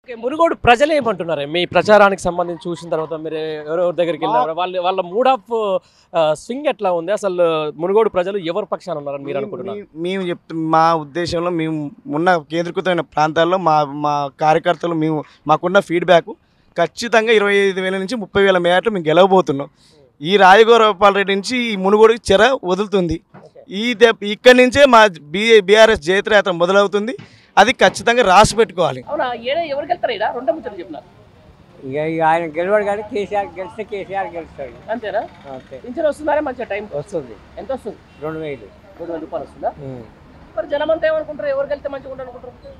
Okay, Munugode ప్రజలు ఏమంటున్నారు మీ ప్రచారానికి సంబంధించి చూసిన తర్వాత మీరు ఎవరెవరి దగ్గరికి వెళ్ళారు వాళ్ళ వాళ్ళ మూడ్ ఆఫ్ స్వింగ్ ఎట్లా ఉంది అసలు మునుగోడు ప్రజలు ఎవరి పక్షాన ఉన్నారని మీరు అనుకుంటున్నారు మీ- మేము చెప్తు మా ఉద్దేశంలో మేము ఉన్న కేంద్రీకృతమైన ప్రాంతాల్లో మా మా కార్యకర్తలు మేము మాకున్న ఫీడ్బ్యాక్ ఖచ్చితంగా ఇరవై ఐదు వేల నుంచి ముప్పై వేల మేటలు మేము గెలవబోతున్నాం ఈ రాజగోపాల్ రెడ్డి నుంచి ఈ మునుగోడు చెర వదులుతుంది ఈ దెబ్ ఇక్కడి నుంచే మా బి బీఆర్ఎస్ జయత్రయాత్ర మొదలవుతుంది అది ఖచ్చితంగా రాసి పెట్టుకోవాలి అవునా ఏడా ఎవరికి వెళ్తారు ఈడ రెండు ముచ్చట్లు చెప్పినారు ఇక ఇక ఆయన గెలవాడు కానీ కేసీఆర్ గెలిస్తే కేసీఆర్ గెలుస్తాడు అంతేనా అంతే పింఛన్ వస్తుందా మంచిగా టైం వస్తుంది ఎంత వస్తుంది రెండు వేలు మూడు వేల రూపాయలు వస్తుందా మరి జనం అంతా ఏమనుకుంటారు ఎవరికి వెళ్తే మంచిగా ఉంటుంది అనుకుంటారు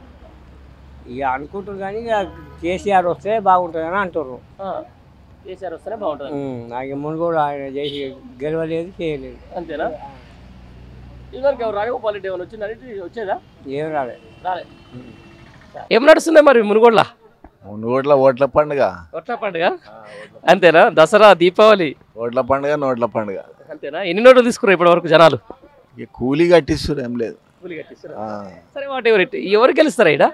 ఇక అనుకుంటారు కానీ ఇక కేసీఆర్ వస్తే బాగుంటుందని అంటారు ఆ, కేసీఆర్ వస్తేనే బాగుంటుంది నాకు ముందు కూడా ఆయన చేసి గెలవలేదు చేయలేదు అంతేనా ఇదివరకు ఎవరు రాజగోపాల్ రెడ్డి ఏమైనా వచ్చిందని వచ్చేదా ఏం రాలే రాలే ఏం నడుస్తుంది మరి మునుగోడ్ల మునుగోడ్ల ఓట్ల పండుగ ఒట్ల పండుగ అంతేనా దసరా దీపావళి ఓట్ల పండుగ నోట్ల పండుగ అంతేనా ఎన్ని నోట్లు తీసుకున్నారు ఇప్పటి వరకు జనాలు ఇక కూలీ కట్టిస్తారు ఏం లేదు కూలి కట్టిస్తారా? ఆ. సరే వాటి ఎవరు ఎవరు గెలుస్తారా ఇక్కడ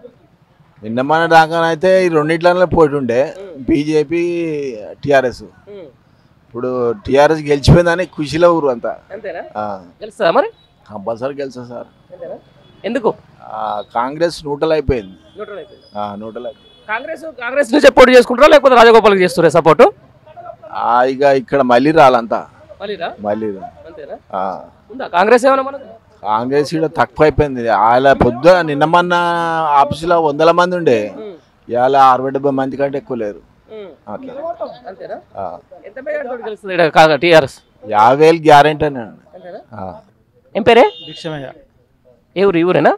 నిన్న మన దాకానైతే ఈ రెండిట్లలో పోటీ ఉండే బీజేపీ టీఆర్ఎస్ ఇప్పుడు టీఆర్ఎస్ గెలిచిపోయిందని ఖుషిలో ఊరు అంతా అంతేనా ఆ. గెలుస్తుందా మరి కంపల్సరీ గెలుస్తా సార్ అంతేనా ఎందుకు ఆ, కాంగ్రెస్ నూటలు అయిపోయింది న్యూట్రల్ అయిపోయింది ఆ, నూటలు అయిపోయింది కాంగ్రెస్ కాంగ్రెస్ నుంచి పోటీ చేసుకుంటారా లేకపోతే రాజగోపాల్కి చేస్తారా సపోర్టు ఆ, ఇక ఇక్కడ మళ్ళీ రాలంతా మళ్ళీ రా మళ్ళీ రా. అంతేనా ఆ. ఉందా కాంగ్రెస్ ఏమైనా మనకు కాంగ్రెస్ ఇక్కడ తక్కువ అయిపోయింది అలా పొద్దు నిన్న మొన్న ఆఫీసులో వందల మంది ఉండే ఇవాళ అరవై డెబ్బై మంది కంటే ఎక్కువ లేరు అట్లా అంతేనా ఆ. ఎంత తోటి గెలుస్తుంది ఇక్కడ కాగా టీఆర్ఎస్ యాభై వేలు గ్యారెంటీ అని అంతేనా ఆ. ఏం పేరే భిక్షమయ్య ఏ ఊరు ఈ ఊరేనా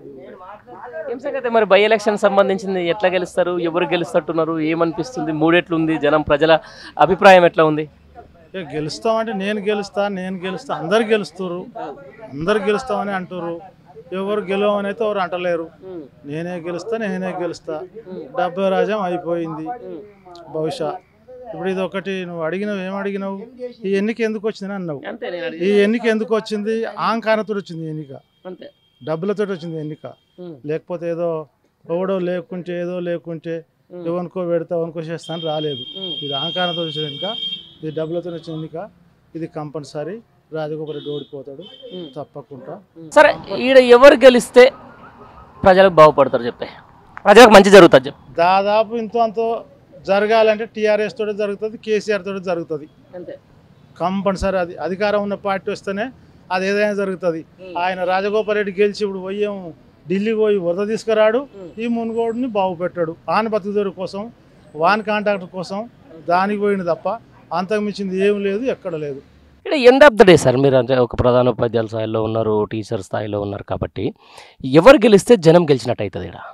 ఏం సంగతి మరి బై ఎలక్షన్ సంబంధించింది ఎట్లా గెలుస్తారు ఎవరు గెలుస్తట్టున్నారు ఏమనిపిస్తుంది మూడెట్లుంది జనం ప్రజల అభిప్రాయం ఎట్లా ఉంది ఇక గెలుస్తామంటే నేను గెలుస్తా నేను గెలుస్తా అందరు గెలుస్తారు అందరు గెలుస్తామని అంటారు ఎవరు గెలవమని అయితే ఎవరు అంటలేరు నేనే గెలుస్తా నేనే గెలుస్తా డెబ్బై రాజ్యం అయిపోయింది బహుశా ఇప్పుడు ఇది ఒకటి నువ్వు అడిగినావు ఏం అడిగినావు ఈ ఎన్నిక ఎందుకు వచ్చిందని అన్నావు అంతే నేను ఈ ఎన్నిక ఎందుకు వచ్చింది ఆంకానతో వచ్చింది ఈ ఎన్నిక అంతే డబ్బులతో వచ్చింది ఎన్నిక లేకపోతే ఏదో ఎవడో లేకుంటే ఏదో లేకుంటే ఎవరికో పెడతా ఎవరికో చేస్తా అని రాలేదు ఇది అహంకారంతో వచ్చిన ఎన్నిక ఇది డబ్బులతో వచ్చిన ఎన్నిక ఇది కంపల్సరీ రాజగోపాల్ రెడ్డి ఓడిపోతాడు తప్పకుండా సరే ఈడ ఎవరు గెలిస్తే ప్రజలకు బాగుపడతారు చెప్పే ప్రజలకు మంచి జరుగుతుంది చెప్పు దాదాపు ఇంతో అంతో జరగాలంటే టీఆర్ఎస్ తోటి జరుగుతుంది కేసీఆర్ తోటి జరుగుతుంది అంతే కంపల్సరీ అది అధికారం ఉన్న పార్టీ వస్తేనే అది ఏదైనా జరుగుతుంది ఆయన రాజగోపాల్ రెడ్డి గెలిచి ఇప్పుడు పోయేం ఢిల్లీ పోయి వరద తీసుకురాడు ఈ మునుగోడుని బాగు పెట్టాడు ఆన్ బతుకుదొరి కోసం వాన్ కాంట్రాక్టర్ కోసం దానికి పోయింది తప్ప అంతకుమించింది ఏం లేదు ఎక్కడ లేదు ఇక్కడ end of the day sir మీరు అంటే ఒక ప్రధాన ఉపాధ్యాయుల స్థాయిలో ఉన్నారు టీచర్ స్థాయిలో ఉన్నారు కాబట్టి ఎవరు గెలిస్తే జనం గెలిచినట్టు అవుతుంది ఇక్కడ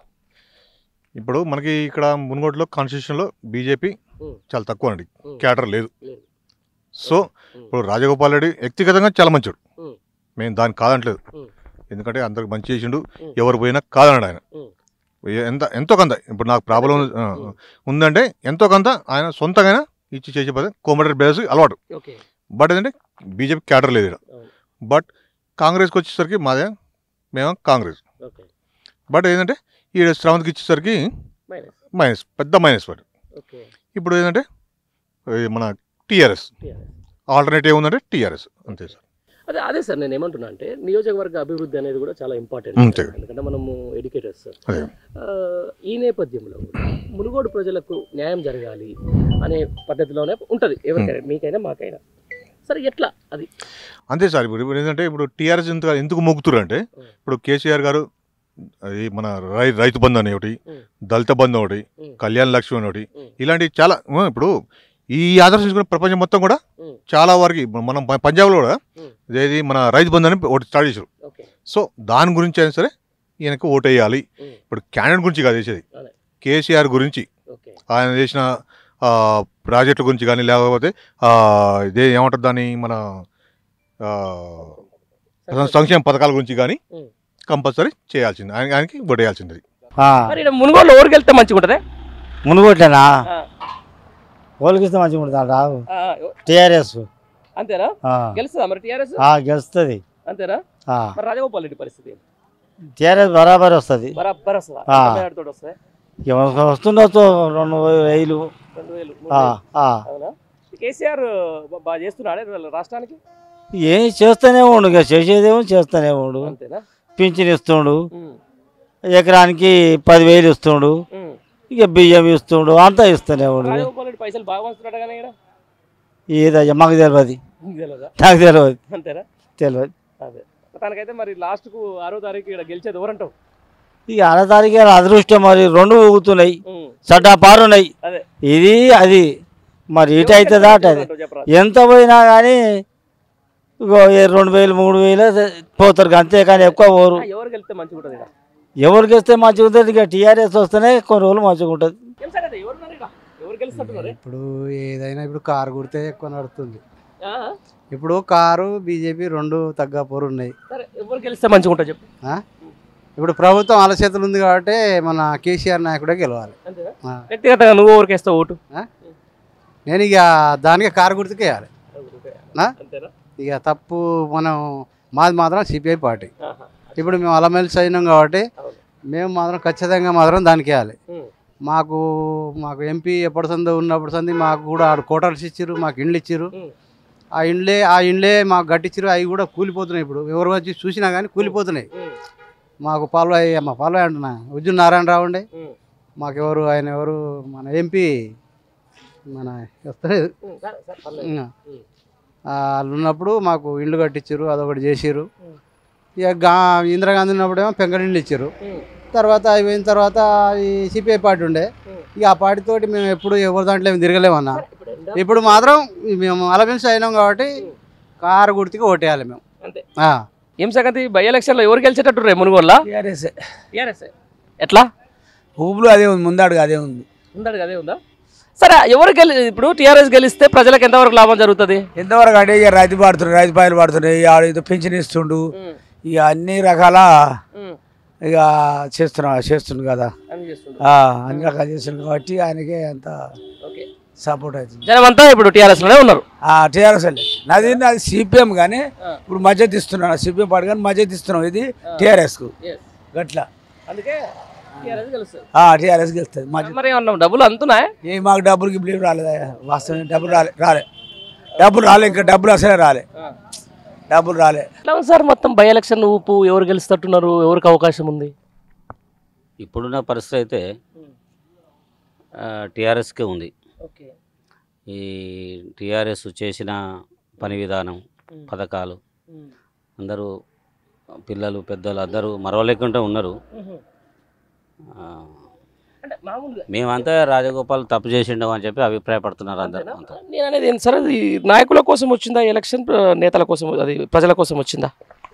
ఇప్పుడు మనకి ఇక్కడ మునుగోడులో కాన్స్టిట్యూషన్లో బీజేపీ ఉం. చాలా తక్కువ అండి ఉం. క్యాటర్ లేదు లేదు. సో ఇప్పుడు రాజగోపాల్ రెడ్డి వ్యక్తిగతంగా చాలా మంచోడు ఉం. మేము దాన్ని కాదంటలేదు ఉం. ఎందుకంటే అందరికి మంచి చేసిండు ఉం. ఎవరు పోయినా కాదన్నాడు ఆయన ఉం. ఏ- ఎంత ఎంతో కొంత ఇప్పుడు నాకు ప్రాబ్లం ఉంది- ఆ, ఉం. ఉందంటే ఎంతో కొంత ఆయన సొంతంగా ఇచ్చి చేసే పని కోమటి బేస్ అలవాటు ఓకే బట్ ఏంటంటే బీజేపీ క్యాటర్ లేదు ఇక్కడ అవును. బట్ కాంగ్రెస్కి వచ్చేసరికి మాదే మేము కాంగ్రెస్ ఓకే బట్ ఏంటంటే ఈ శ్రవంతికి ఇచ్చేసరికి మైనస్ మైనస్ పెద్ద మైనస్ వాడు ఓకే ఇప్పుడు ఏంటంటే ఈ మన టీఆర్ఎస్ ఆల్టర్నేటివ్ ఉందంటే టీఆర్ఎస్ అంతే సార్ అదే అదే సార్ నేను ఏమంటున్నా అంటే నియోజకవర్గ అభివృద్ధి అనేది కూడా చాలా ఇంపార్టెంట్ అంతే. ఎందుకంటే మనము ఎడ్యుకేటర్స్ సార్ అదే ఆ, ఈ నేపథ్యంలో కూడా మునుగోడు ప్రజలకు న్యాయం జరగాలి అనే పద్ధతిలోనే ఉంటుంది ఎవరికైనా మీకైనా మాకైనా సరే ఎట్లా అది అంతే సార్ ఇప్పుడు ఇప్పుడు ఏంటంటే ఇప్పుడు టీఆర్ఎస్ ఎంత ఎందుకు మొగ్గుతురు అంటే ఇప్పుడు కేసీఆర్ గారు అది మన రై రైతు బంధు అని ఒకటి ఉం. దళిత బంధు ఒకటి ఉం. కళ్యాణ లక్ష్మి అని ఒకటి ఉం. ఇలాంటివి చాలా ఉం, ఇప్పుడు ఈ ఆదర్శించుకున్న ప్రపంచం మొత్తం కూడా ఉం. చాలా వరకు ఇప్పుడు మనం ప- పంజాబ్లో కూడా ఉం. ఏది మన రైతు బంధు అని ఒకటి స్టార్ట్ చేశారు ఓకే సో దాని గురించి అయినా సరే ఈయనకు ఓటేయాలి ఉం. ఇప్పుడు క్యాండిడేట్ గురించి కాదు చేసేది అదే. కేసీఆర్ గురించి ఓకే ఆయన చేసిన ఆ, ప్రాజెక్టుల గురించి కానీ లేకపోతే ఆ, ఇదే ఏమంటారు దాని మన ఆ, సంక్షేమ పథకాల గురించి కానీ ఉం. కంపల్సరీ చేయాల్సింది ఆయన ఆయనకి ఓటేయాల్సింది మరి ఈడ మునుగోడులో ఎవరికి వెళ్తే మంచిగా ఉంటుంది మునుగోట్లేనా ఓలికిస్తే మంచిగా ఉంటుంది రావు టీఆర్ఎస్ అంతేనా గెలుస్తుందా మరి టీఆర్ఎస్ గెలుస్తుంది అంతేనా మరి రాజగోపాల్ రెడ్డి పరిస్థితి టీఆర్ఎస్ బరాబర్ వస్తుంది బరాబర్ వస్తుందా ఆ. ఎంత మేరతోటి వస్తుంది ఇక వస్తుండొచ్చు రెండు వేలు రెండు వేలు మూడు ఆ, వేలు. ఆ. అవునా కేసీఆర్ బా- బాగా చేస్తున్నాడే వాళ్ళ రాష్ట్రానికి ఏం చేస్తూనే ఉండు ఇక చేసేదేమో చేస్తూనే ఉండు అంతేనా పింఛన్ ఇస్తుండు ఉమ్, ఎకరానికి పదివేలు ఇస్తుండు ఉమ్. ఇక బియ్యం ఇస్తుండు అంతా ఇస్తూనే ఉండు రాజగోపాల్ రెడ్డి పైసలు బాగా వస్తున్నాడు కానీ ఇక్కడ ఏదయ్యా మాకు తెలియదు నీకు తెలియదా నాకు తెలియదు అంతేనా తెలియదు అదే తనకైతే మరి లాస్ట్కు ఆరో తారీఖు ఇక్కడ గెలిచేది ఎవరంటావు ఇక ఆరో తారీఖు అదృష్టం మరి రెండు ఊగుతున్నాయి ఉమ్, చట్టా పారున్నాయి అదే ఇది అది మరి ఇటు అవుతుందా అటు అది ఎవరు చెప్పరా ఎంత పోయినా కానీ ఇగో ఏ రెండు వేలు మూడు వేలు పోతారు అంతే కానీ ఎక్కువ పోరు ఎవరు గెలిస్తే మంచిగా ఉంటుంది ఇక్కడ ఎవరికి వస్తే మంచిగా ఉంటుంది ఇక టీఆర్ఎస్ వస్తేనే కొన్ని రోజులు మంచిగా ఉంటుంది ఏం సంగతి ఎవరు ఉన్నారు ఇక్కడ ఎవరు గెలుస్తున్నారు ఇప్పుడు ఏదైనా ఇప్పుడు కారు కుడితే ఎక్కువ నడుస్తుంది ఇప్పుడు కారు బీజేపీ రెండు తగ్గ పోరు ఉన్నాయి సరే ఎవరు గెలిస్తే మంచిగా ఉంటుంది చెప్పు ఇప్పుడు ప్రభుత్వం అలచేతులు ఉంది కాబట్టి మన కేసీఆర్ నాయకుడే గెలవాలి అంతేనా ఆ. వ్యక్తిగతంగా నువ్వు ఎవరికి వేస్తావు ఓటు నేను ఇక దానికి కారు గుర్తుకే వేయాలి నా? అంతేనా ఇక తప్పు మనం మాది మాత్రం సిపిఐ పార్టీ ఆహా. ఇప్పుడు మేము అలమెల్సి అయినాం కాబట్టి అవును. మేము మాత్రం ఖచ్చితంగా మాత్రం దానికి వేయాలి ఉమ్. మాకు మాకు ఎంపీ ఎప్పటి సందో ఉన్నప్పుడు సంది మాకు కూడా ఆడు కోటర్స్ ఇచ్చారు మాకు ఇండ్లు ఇచ్చారు ఉమ్. ఆ ఇండ్లే ఆ ఇండ్లే మాకు గట్టించారు అవి కూడా కూలిపోతున్నాయి ఇప్పుడు ఎవరు వచ్చి చూసినా కానీ కూలిపోతున్నాయి ఉమ్. మాకు పాలు మా పాలు అంటున్నా ఉజ్జు నారాయణరావు ఉండే ఉమ్. మాకెవరు ఆయన ఎవరు మన ఎంపీ మన వస్తలేదు ఉమ్. సరే, సరే, పర్లేదు. ఇంకా. ఉమ్. ఆ, వాళ్ళు ఉన్నప్పుడు మాకు ఇండ్లు కట్టించారు అదొకటి చేసిర్రు ఉమ్. ఇక గా ఇందిరాగాంధీ ఉన్నప్పుడేమో పెంకటి ఇండ్లు ఇచ్చారు ఉమ్. తర్వాత అయిపోయిన తర్వాత ఈ సిపిఐ పార్టీ ఉండే ఉమ్. ఇక ఆ పార్టీతోటి మేము ఎప్పుడు ఎవరి దాంట్లో ఏమి తిరగలేమన్నా సరే, ఇప్పుడు ఎండ- ఇప్పుడు మాత్రం మేము అలవెన్స్ అయినాం కాబట్టి కారు గుర్తుకి ఓటేయాలి మేము అంతే ఆ. ఏం సంగతి బై ఎలక్షన్ లో ఎవరు గెలిచేటట్టు రే మునుగోళ్ళ టీఆర్ఎస్ టీఆర్ఎస్ ఎట్లా ఊపులు అదే ఉంది ముందాడుగా అదే ఉంది ఉందాడు అదే ఉందా సరే ఎవరు గెలి ఇప్పుడు టీఆర్ఎస్ గెలిస్తే ప్రజలకు ఎంతవరకు లాభం జరుగుతుంది ఎంతవరకు అంటే ఇక రైతు పాడుతున్నాయి రైతు పాయలు పాడుతున్నాయి ఆడ ఏదో పెన్షన్ ఇస్తుండు ఇక అన్ని రకాల ఇక చేస్తున్నా చేస్తుండు కదా అని చేస్తుండ్రు. ఆ, అన్ని రకాలు చేస్తుండు కాబట్టి ఆయనకే అంత ఓకే సపోర్ట్ అవుతుంది జనం అంతా ఇప్పుడు టీఆర్ఎస్ లోనే ఉన్నారు టీఆర్ఎస్ వాళ్ళే నాది నాది సిపిఎం కానీ ఆ. ఇప్పుడు మధ్య ఇస్తున్నాను సిపిఎం పార్టీ కానీ మధ్య ఇస్తున్నాం ఇది టీఆర్ఎస్కు గట్లా అందుకే టీఆర్ఎస్ గెలుస్తుంది టీఆర్ఎస్ గెలుస్తుంది మధ్య మరి ఏమన్నా డబ్బులు అంతున్నాయి ఏ మాకు డబ్బులు గిబ్బులు రాలేదా వాస్తవం డబ్బులు రాలే రాలే డబ్బులు రాలే ఇంకా డబ్బులు అసలే రాలే డబ్బులు రాలే ఎట్లా ఉంది సార్ మొత్తం బై ఎలక్షన్ ఊపు ఎవరు గెలుస్తట్టున్నారు ఎవరికి అవకాశం ఉంది ఇప్పుడున్న పరిస్థితి అయితే టీఆర్ఎస్కే ఉంది ఓకే ఈ టీఆర్ఎస్ చేసిన పని విధానం పథకాలు అందరూ పిల్లలు పెద్దలు అందరూ మరవలేకుండా ఉన్నారు ఆ, అంటే మామూలుగా మేమంతా రాజగోపాల్ తప్పు చేసిండవు అని చెప్పి అభిప్రాయపడుతున్నారు అందరూ అంతా నేను అనేది ఏంటి సార్ అది నాయకుల కోసం వచ్చిందా ఎలక్షన్ నేతల కోసం అది ప్రజల కోసం వచ్చిందా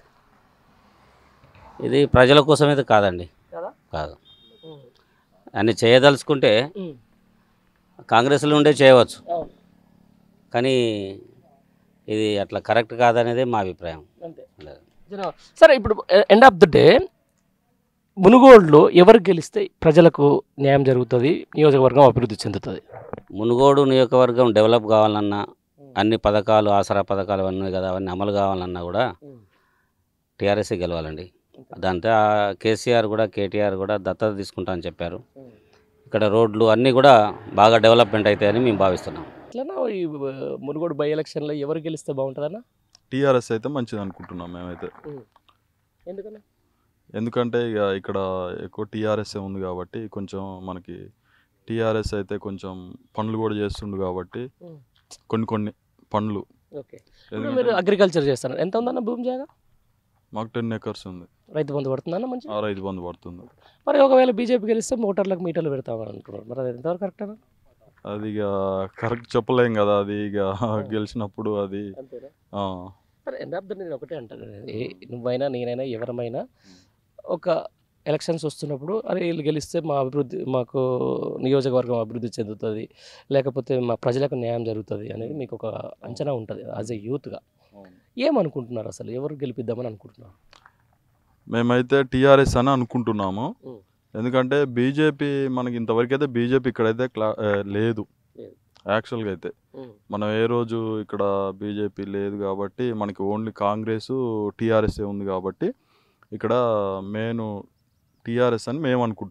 ఇది ప్రజల కోసం అయితే కాదండి కదా? కాదు అన్ని చేయదలుచుకుంటే కాంగ్రెస్లో ఉండే చేయవచ్చు అవును. కానీ ఇది అట్లా కరెక్ట్ కాదనేదే మా అభిప్రాయం అంతే జన- సరే ఇప్పుడు ఎండ్ ఆఫ్ ద డే మునుగోడులో ఎవరు గెలిస్తే ప్రజలకు న్యాయం జరుగుతుంది నియోజకవర్గం అభివృద్ధి చెందుతుంది మునుగోడు నియోజకవర్గం డెవలప్ కావాలన్నా అన్ని పథకాలు ఆసరా పథకాలు అన్నీ కదా అవన్నీ అమలు కావాలన్నా కూడా టీఆర్ఎస్ఏ గెలవాలండి దాంతో ఆ కేసీఆర్ కూడా కేటీఆర్ కూడా దత్తత తీసుకుంటా అని చెప్పారు ఇక్కడ రోడ్లు అన్నీ కూడా బాగా డెవలప్మెంట్ అవుతాయని మేము భావిస్తున్నాం అట్లనా ఈ ఆ, మునుగోడు బై ఎలక్షన్లో ఎవరు గెలిస్తే బాగుంటుందన్న టీఆర్ఎస్ అయితే మంచిది అనుకుంటున్నాం మేమైతే ఎందుకన్నా ఎందుకంటే ఇక ఇక్కడ ఎక్కువ టీఆర్ఎస్ ఉంది కాబట్టి కొంచెం మనకి టీఆర్ఎస్ అయితే కొంచెం పనులు కూడా చేస్తుండు కాబట్టి ఉమ్. కొన్ని కొన్ని పనులు ఓకే ఇప్పుడు ఎందుకంటే మీరు అగ్రికల్చర్ చేస్తారు ఎంత ఉందన్న భూమి జాగా మాకు టెన్ ఎకర్స్ ఉంది రైతు బంధు పడుతుందన్న మంచి ఆ రైతు బంధు పడుతుంది మరి ఒకవేళ బీజేపీ గెలిస్తే మోటార్లకు మీటర్లు పెడతామని అంటున్నారు మరి అది ఎంతవరకు కరెక్ట్ అన్న అది ఇక కరెక్ట్ చెప్పలేం కదా అది ఇక గెలిచినప్పుడు అది అంతేనా ఆ, సరే ఎండ్ ఆఫ్ ద నేను ఒకటే అంటాను ఏ- నువ్వైనా నేనైనా ఎవరమైనా ఒక ఎలక్షన్స్ వస్తున్నప్పుడు అరే వీళ్ళు గెలిస్తే మా అభివృద్ధి మాకు నియోజకవర్గం అభివృద్ధి చెందుతుంది లేకపోతే మా ప్రజలకు న్యాయం జరుగుతుంది అనేది మీకు ఒక అంచనా ఉంటుంది యాజ్ ఎ యూత్గా ఏమనుకుంటున్నారు అసలు ఎవరు గెలిపిద్దామని అనుకుంటున్నారు మేమైతే టీఆర్ఎస్ అని అనుకుంటున్నాము ఉమ్. ఎందుకంటే బీజేపీ మనకి ఇంతవరకు అయితే బీజేపీ ఇక్కడైతే క్లా ఆ, లేదు లేదు. యాక్చువల్గా అయితే మనం ఏ రోజు ఇక్కడ బీజేపీ లేదు కాబట్టి మనకి ఓన్లీ కాంగ్రెస్ టీఆర్ఎస్ ఉంది కాబట్టి ఇక్కడ మెయిన్ టీఆర్ఎస్ అని మేము అనుకుంటున్నాం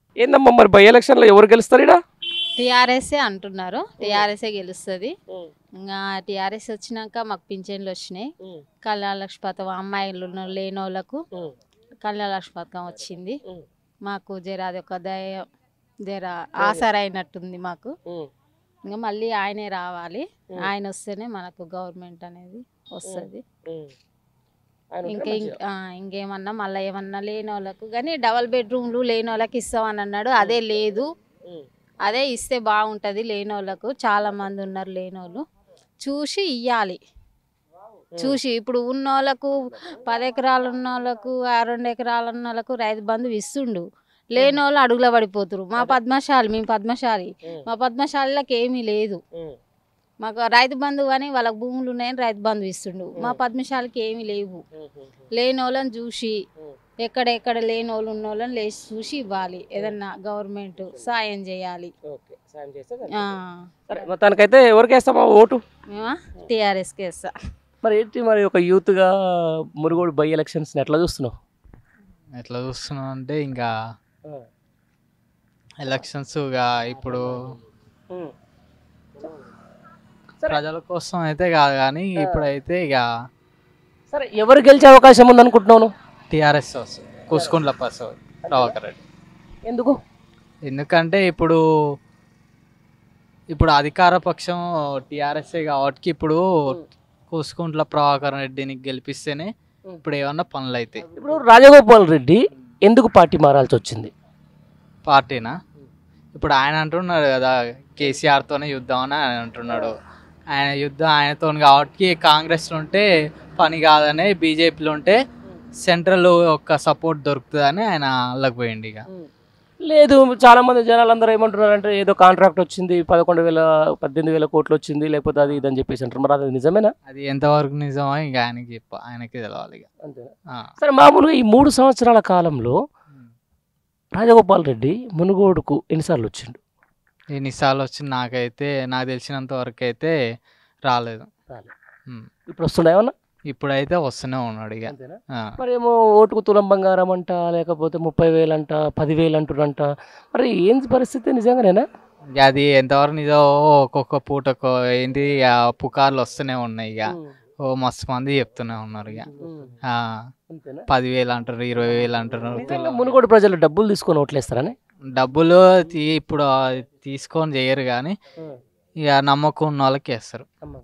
ఏందమ్మా మరి బై ఎలక్షన్లో ఎవరు గెలుస్తారు ఇక్కడ టీఆర్ఎస్ఏ అంటున్నారు టీఆర్ఎస్ఏ గెలుస్తుంది ఇంకా టీఆర్ఎస్ వచ్చినాక మాకు పింఛన్లు వచ్చినాయి కళ్యాణ లక్ష్మి పథకం అమ్మాయిలు ఉన్న- లేని వాళ్ళకు కళ్యాణ లక్ష్మి పథకం వచ్చింది మాకు జర అది ఒక దయ జర ఆసర అయినట్టుంది మాకు ఇంకా మళ్ళీ ఆయనే రావాలి ఆయన వస్తేనే మనకు గవర్నమెంట్ అనేది వస్తుంది ఆయన ఉంటే ఇంకా మంచిగా. ఆ, ఇంకేమన్నా మళ్ళీ ఏమన్నా లేని వాళ్ళకు కానీ డబల్ బెడ్రూమ్లు లేని వాళ్ళకి ఇస్తామని అన్నాడు అదే లేదు అదే ఇస్తే బాగుంటుంది లేని వాళ్ళకు చాలా మంది ఉన్నారు లేని వాళ్ళు చూసి ఇవ్వాలి చూసి ఇప్పుడు ఉన్న వాళ్ళకు పది ఎకరాలు ఉన్న వాళ్ళకు ఆ రెండు ఎకరాలు ఉన్న వాళ్ళకు రైతు బంధు ఇస్తుండు లేని వాళ్ళు అడుగులో పడిపోతురు మా పద్మశాలి మేము పద్మశాలి మా పద్మశాలిలకు ఏమీ లేదు మాకు రైతు బంధు కానీ వాళ్ళకి భూములు ఉన్నాయని రైతు బంధు ఇస్తుండు మా పద్మశాలకి ఏమీ లేవు లేని వాళ్ళని చూసి ఎక్కడెక్కడ లేని వాళ్ళు ఉన్న వాళ్ళని లేచి చూసి ఇవ్వాలి ఏదన్నా గవర్నమెంట్ సాయం చేయాలి ఓకే సాయం చేస్తే ఆ. సరే మొత్తానికైతే ఎవరికి వేస్తామా ఓటు మేమా టీఆర్ఎస్కి వేస్తా మరి ఏంటి మరి ఒక యూత్గా మురుగోడు బై ఎలక్షన్స్ని ఎట్లా చూస్తున్నావు ఎట్లా చూస్తున్నాం అంటే ఇంకా ఎలక్షన్స్ ఇక ఇప్పుడు ప్రజల కోసం అయితే కాదు కానీ ఇప్పుడైతే ఇక సరే ఎవరు గెలిచే అవకాశం ఉంది అనుకుంటున్నావు నువ్వు? టీఆర్ఎస్ వస్తుంది కూసుకుంట్ల ప్రసాద్ ప్రభాకర్ రెడ్డి ఎందుకు ఎందుకంటే ఇప్పుడు ఇప్పుడు అధికార పక్షం టీఆర్ఎస్ఏ కాబట్టి ఇప్పుడు కూసుకుంట్ల ప్రభాకర్ రెడ్డిని గెలిపిస్తేనే ఇప్పుడు ఏమన్నా పనులు అవుతాయి ఇప్పుడు రాజగోపాల్ రెడ్డి ఎందుకు పార్టీ మారాల్సి వచ్చింది పార్టీనా ఇప్పుడు ఆయన అంటున్నాడు కదా కేసీఆర్తోనే యుద్ధం అని ఆయన అంటున్నాడు ఆయన యుద్ధం ఆయనతో కాబట్టి కాంగ్రెస్ ఉంటే పని కాదని బీజేపీలో ఉంటే సెంట్రల్ యొక్క సపోర్ట్ దొరుకుతుందని ఆయన అల్లకి పోయింది ఇక లేదు చాలా మంది జనాలు అందరూ ఏమంటున్నారు అంటే ఏదో కాంట్రాక్ట్ వచ్చింది పదకొండు వేల పద్దెనిమిది వేల కోట్లు వచ్చింది లేకపోతే అది ఇదని చెప్పేసి అంటారు మరి అది నిజమేనా అది ఎంతవరకు నిజమో ఇక ఆయనకి చెప్ప ఆయనకి తెలవాలి ఇక అంతేనా ఆ. సరే మామూలుగా ఈ మూడు సంవత్సరాల కాలంలో రాజగోపాల్ రెడ్డి మునుగోడుకు ఎన్నిసార్లు వచ్చిండు ఎన్నిసార్లు వచ్చి నాకైతే నాకు తెలిసినంత వరకు అయితే రాలేదు రాలేదు. ఉమ్. ఇప్పుడు వస్తుండే ఏమన్నా ఇప్పుడైతే వస్తూనే ఉన్నాడు ఇక అంతేనా? ఆ. మరి ఏమో ఓటుకు తులం బంగారం అంట లేకపోతే ముప్పై వేలు అంట పదివేలు అంటురంట మరి ఏంది పరిస్థితి నిజంగానేనా ఇక అది ఎంతవరకు నిజం ఒక్కొక్క పూటకు ఏంటి ఆ పుకార్లు వస్తూనే ఉన్నాయి ఇక ఓ మస్తు మంది చెప్తూనే ఉన్నారు ఇక ఆ, అంతేనా? పదివేలు అంటారు ఇరవై వేలు అంటారు నిజంగా మునుగోడు ప్రజలు డబ్బులు తీసుకొని ఓట్లేస్తారని డబ్బులు తీ ఇప్పుడు తీసుకొని చేయరు కానీ ఇక నమ్మకం ఉన్న వాళ్ళకి వేస్తారు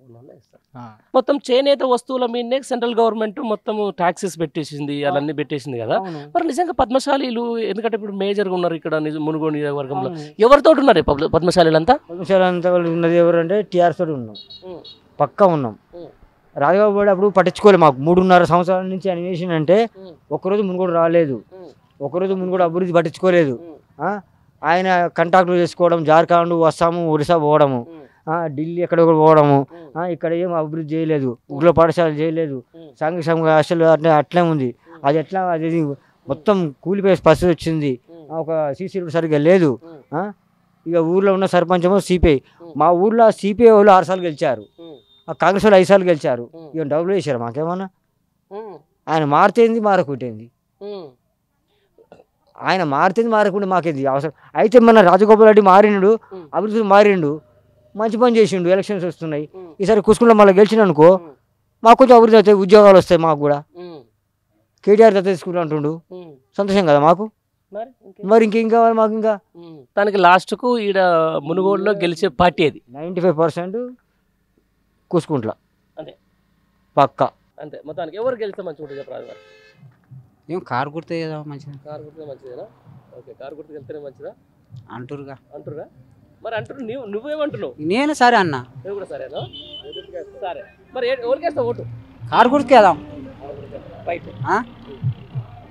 ఆ. మొత్తం చేనేత వస్తువుల మీదనే సెంట్రల్ గవర్నమెంట్ మొత్తం ట్యాక్సెస్ పెట్టేసింది అవన్నీ పెట్టేసింది కదా అవును. మరి నిజంగా పద్మశాలీలు ఎందుకంటే ఇప్పుడు మేజర్గా ఉన్నారు ఇక్కడ నిజ- మునుగోడు నియోజకవర్గంలో ఎవరితో ఉన్నారు ఈ పద్మ- పద్మశాలీలు అంతా పద్మశాలి అంతా వాళ్ళు ఉన్నది ఎవరు అంటే టీఆర్ఎస్ తోటి ఉన్నాం పక్కా ఉన్నాం రాజబాబు కూడా అప్పుడు పట్టించుకోలేదు మాకు మూడున్నర సంవత్సరాల నుంచి ఆయన చేసిందంటే ఒక్కరోజు మునుగోడు రాలేదు ఒకరోజు మునుగోడు అభివృద్ధి పట్టించుకోలేదు ఆ? ఆయన కంటాక్టులు చేసుకోవడం జార్ఖండ్ అస్సాము ఒరిస్సా పోవడము ఆ, ఢిల్లీ ఎక్కడెక్కడ పోవడము ఆ, ఇక్కడ ఏం అభివృద్ధి చేయలేదు ఊళ్ళో పాఠశాల చేయలేదు సాంఘిక సంఘ అసలు అట్లా అట్లే ఉంది అది ఎట్లా అది ఇది మొత్తం కూలిపోయే పరిస్థితి వచ్చింది ఆ, ఒక సీసీ రోడ్ సరిగ్గా లేదు ఆ? ఇక ఊర్లో ఉన్న సర్పంచ్ ఏమో సిపిఐ మా ఊర్లో సిపిఐ వాళ్ళు ఆరు సార్లు గెలిచారు ఆ కాంగ్రెస్ వాళ్ళు ఐదు సార్లు గెలిచారు ఇక డబ్బులు వేసారు మాకేమన్నా ఆయన మారితేంది మారకుంటేంది ఆయన మారితేంది మారకుండా మాకేది అవసరం అయితే మన రాజగోపాల్ రెడ్డి మారిండు అభివృద్ధి మారిండు మంచి పని చేసిండు ఎలక్షన్స్ వస్తున్నాయి ఈసారి కుసుకుంలో మళ్ళీ గెలిచిన అనుకో మాకు కొంచెం అభివృద్ధి అవుతాయి ఉద్యోగాలు వస్తాయి మాకు కూడా కేటీఆర్ దత్త తీసుకుంటా అంటుండు సంతోషం కదా మాకు మరి మరి ఇంకేం కావాలి మాకు ఇంకా దానికి లాస్ట్కు ఈడ మునుగోడులో గెలిచే పార్టీ అది నైంటీ ఫైవ్ పర్సెంట్ కూసుకుంట్ల అంతే పక్క అంతే మొత్తానికి ఎవరు గెలిస్తే మంచిగా ఉంటుంది చెప్పరాదు మరి ఏం కారు గుర్తే కదా మంచిది కారు గుర్తు మంచిదేనా ఓకే కారు గుర్తు వెళ్తేనే మంచిదా అంటురుగా అంటురా మరి అంటురు నువ్వు నువ్వేమంటున్నావు నేను సరే అన్న నువ్వు కూడా సరేనా సరే మరి ఏ- ఎవరికి వేస్తావు ఓటు కారు గుర్తుకేదాం రైట్ ఆ?